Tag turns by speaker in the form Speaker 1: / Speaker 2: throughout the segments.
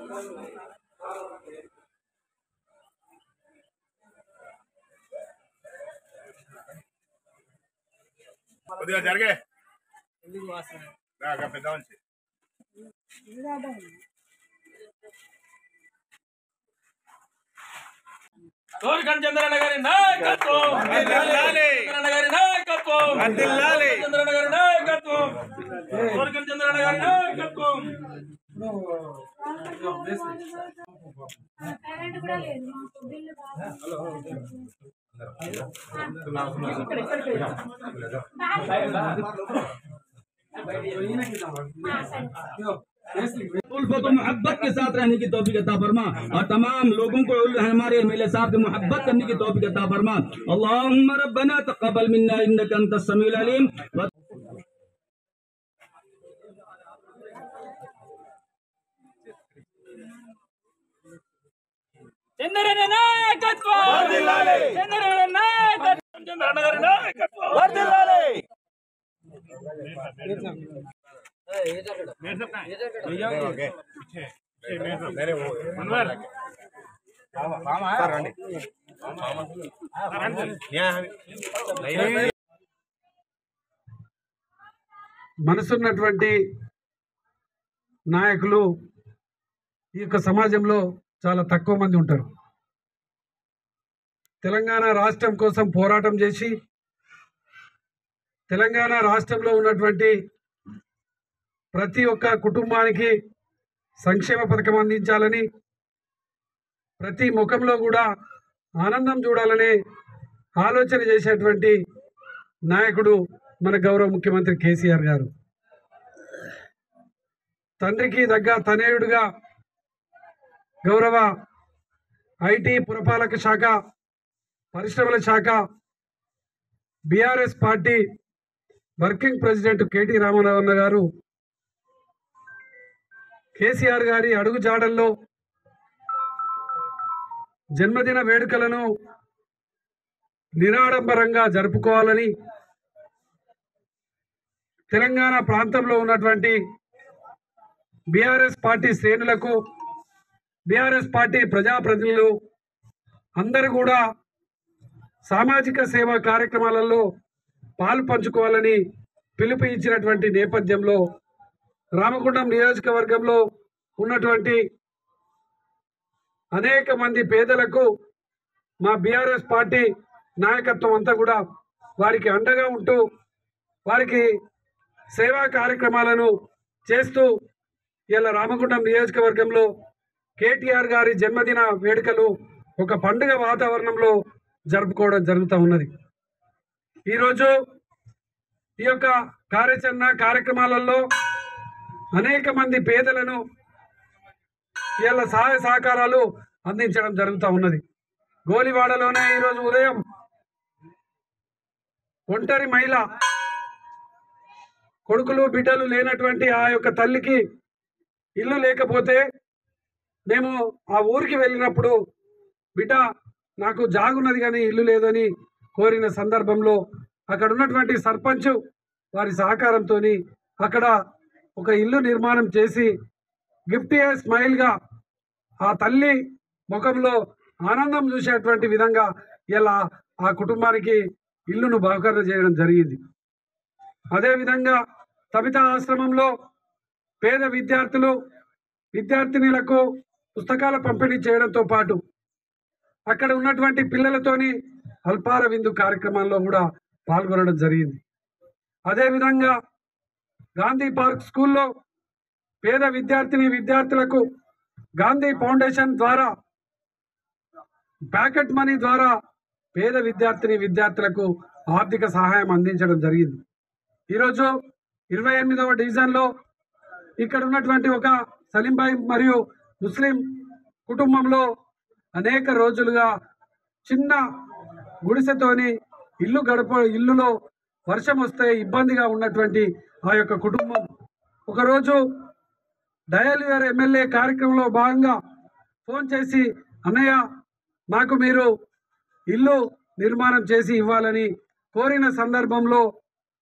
Speaker 1: కొద్దిగా జరిగే రాగా పెద్ద మనిషి
Speaker 2: కోరికండి చంద్రన్న గారి నాయకత్వం చంద్రన్న గారి నాయకత్వం చంద్రన్న గారి నాయకత్వం కోరికండి చంద్రన్న గారి నాయకత్వం
Speaker 3: కరెంట్ కూడా లేదు మాకు బిల్లు బాగా
Speaker 4: उनको तो मोहब्बत के साथ रहने की तौफीक अता फरमा और तमाम लोगों को हमारे एमएलए साहब की मोहब्बत करने की तौफीक अता फरमा अल्लाहुम्मा रब्बना तक़ब्बल मिन्ना इन्नका अंतस समीउल अलीम व
Speaker 2: చంద్రన్న నాయకత్వం చంద్రన్న నాయకత్వం చంద్రన్న గారి నాయకత్వం
Speaker 5: మనసున్నటువంటి నాయకులు ఈ యొక్క సమాజంలో చాలా తక్కువ మంది ఉంటారు తెలంగాణ రాష్ట్రం కోసం పోరాటం చేసి తెలంగాణ రాష్ట్రంలో ఉన్నటువంటి ప్రతి ఒక్క కుటుంబానికి సంక్షేమ పథకం అందించాలని ప్రతి ముఖంలో కూడా ఆనందం చూడాలనే ఆలోచన చేసేటువంటి నాయకుడు మన గౌరవ ముఖ్యమంత్రి కేసీఆర్ గారు తండ్రికి దగ్గ తనయుడుగా గౌరవ ఐటీ పురపాలక శాఖ పరిశ్రమల శాఖ BRS party working president KT Rama Rao గారు కేసీఆర్ గారి అడుగు జాడల్లో జన్మదిన వేడుకలను నిరాడంబరంగా జరుపుకోవాలని తెలంగాణ ప్రాంతంలో ఉన్నటువంటి బీఆర్ఎస్ పార్టీ శ్రేణులకు బీఆర్ఎస్ పార్టీ ప్రజాప్రతినిధులు అందరూ కూడా సామాజిక సేవా కార్యక్రమాలలో పాలు పంచుకోవాలని పిలుపు ఇచ్చినటువంటి నేపథ్యంలో రామగుండం నియోజకవర్గంలో ఉన్నటువంటి అనేక మంది పేదలకు మా బీఆర్ఎస్ పార్టీ నాయకత్వం అంతా కూడా వారికి అండగా ఉంటూ వారికి సేవా కార్యక్రమాలను చేస్తూ ఇలా రామగుండం నియోజకవర్గంలో కేటీఆర్ గారి జన్మదిన వేడుకలు ఒక పండుగ వాతావరణంలో జరుపుకోవడం జరుగుతూ ఉన్నది ఈరోజు ఈ యొక్క కార్యాచరణ కార్యక్రమాలలో అనేక మంది పేదలను ఇలా సహాయ సహకారాలు అందించడం జరుగుతూ ఉన్నది గోలివాడలోనే ఈరోజు ఉదయం ఒంటరి మహిళ కొడుకులు బిడ్డలు లేనటువంటి ఆ యొక్క తల్లికి ఇల్లు లేకపోతే మేము ఆ ఊరికి వెళ్ళినప్పుడు బిడ్డ నాకు జాగున్నది కానీ ఇల్లు లేదని కోరిన సందర్భంలో అక్కడ ఉన్నటువంటి సర్పంచ్ వారి సహకారంతో అక్కడ ఒక ఇల్లు నిర్మాణం చేసి గిఫ్ట్ ఏ స్మైల్గా ఆ తల్లి ముఖంలో ఆనందం చూసేటువంటి విధంగా ఇలా ఆ కుటుంబానికి ఇల్లును బహుకరణ చేయడం జరిగింది అదేవిధంగా తబిత ఆశ్రమంలో పేద విద్యార్థులు విద్యార్థినులకు పుస్తకాల పంపిణీ చేయడంతో పాటు అక్కడ ఉన్నటువంటి పిల్లలతోని అల్పార విందు కార్యక్రమాల్లో కూడా పాల్గొనడం జరిగింది అదేవిధంగా గాంధీ పార్క్ స్కూల్లో పేద విద్యార్థిని విద్యార్థులకు గాంధీ ఫౌండేషన్ ద్వారా ప్యాకెట్ మనీ ద్వారా పేద విద్యార్థిని విద్యార్థులకు ఆర్థిక సహాయం అందించడం జరిగింది ఈరోజు ఇరవై ఎనిమిదవ డివిజన్లో ఇక్కడ ఉన్నటువంటి ఒక సలీంబాయి మరియు ముస్లిం కుటుంబంలో అనేక రోజులుగా చిన్న గుడిసెతోని ఇల్లు గడప ఇల్లులో వర్షం వస్తే ఇబ్బందిగా ఉన్నటువంటి ఆ యొక్క కుటుంబం ఒకరోజు డయల్ యువర్ ఎమ్మెల్యే కార్యక్రమంలో భాగంగా ఫోన్ చేసి అన్నయ్య మాకు మీరు ఇల్లు నిర్మాణం చేసి ఇవ్వాలని కోరిన సందర్భంలో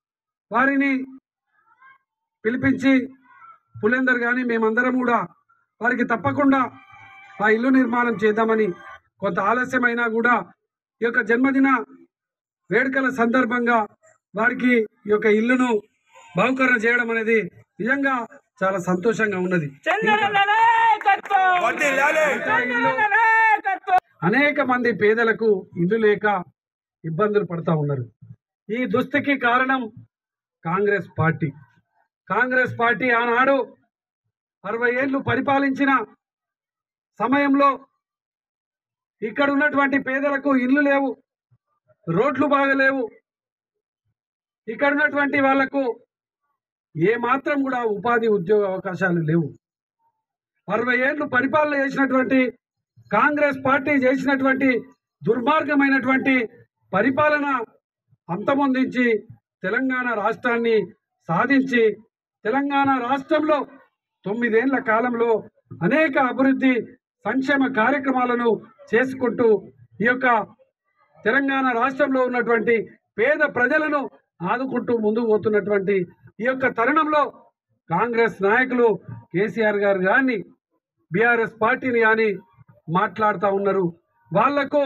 Speaker 5: వారిని పిలిపించి పులేందర్ కానీ మేమందరం కూడా వారికి తప్పకుండా ఆ ఇల్లు నిర్మాణం చేద్దామని కొంత ఆలస్యమైనా కూడా ఈ యొక్క జన్మదిన వేడుకల సందర్భంగా వారికి ఈ యొక్క ఇల్లును బహుకరణ చేయడం అనేది నిజంగా చాలా సంతోషంగా ఉన్నది
Speaker 2: చంద్రన్న నాయకత్వం చంద్రన్న నాయకత్వం
Speaker 5: అనేక మంది పేదలకు ఇల్లు లేక ఇబ్బందులు పడతా ఉన్నారు ఈ దుస్థితికి కారణం కాంగ్రెస్ పార్టీ కాంగ్రెస్ పార్టీ ఆనాడు అరవై ఏళ్ళు పరిపాలించిన సమయంలో ఇక్కడ ఉన్నటువంటి పేదలకు ఇల్లు లేవు రోడ్లు బాగలేవు ఇక్కడ ఉన్నటువంటి వాళ్లకు ఏ మాత్రం కూడా ఉపాధి ఉద్యోగ అవకాశాలు లేవు అరవై ఏళ్ళు పరిపాలన చేసినటువంటి కాంగ్రెస్ పార్టీ చేసినటువంటి దుర్మార్గమైనటువంటి పరిపాలన అంతమొందించి తెలంగాణ రాష్ట్రాన్ని సాధించి తెలంగాణ రాష్ట్రంలో తొమ్మిదేళ్ల కాలంలో అనేక అభివృద్ధి సంక్షేమ కార్యక్రమాలను చేసుకుంటూ ఈ యొక్క తెలంగాణ రాష్ట్రంలో ఉన్నటువంటి పేద ప్రజలను ఆదుకుంటూ ముందుకు పోతున్నటువంటి ఈ యొక్క తరుణంలో కాంగ్రెస్ నాయకులు కేసీఆర్ గారు కానీ బీఆర్ఎస్ పార్టీని కానీ మాట్లాడుతూ ఉన్నారు వాళ్లకు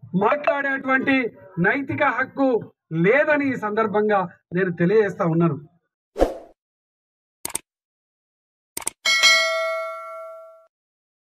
Speaker 5: మాట్లాడేటువంటి నైతిక హక్కు లేదని ఈ సందర్భంగా నేను తెలియజేస్తా ఉన్నాను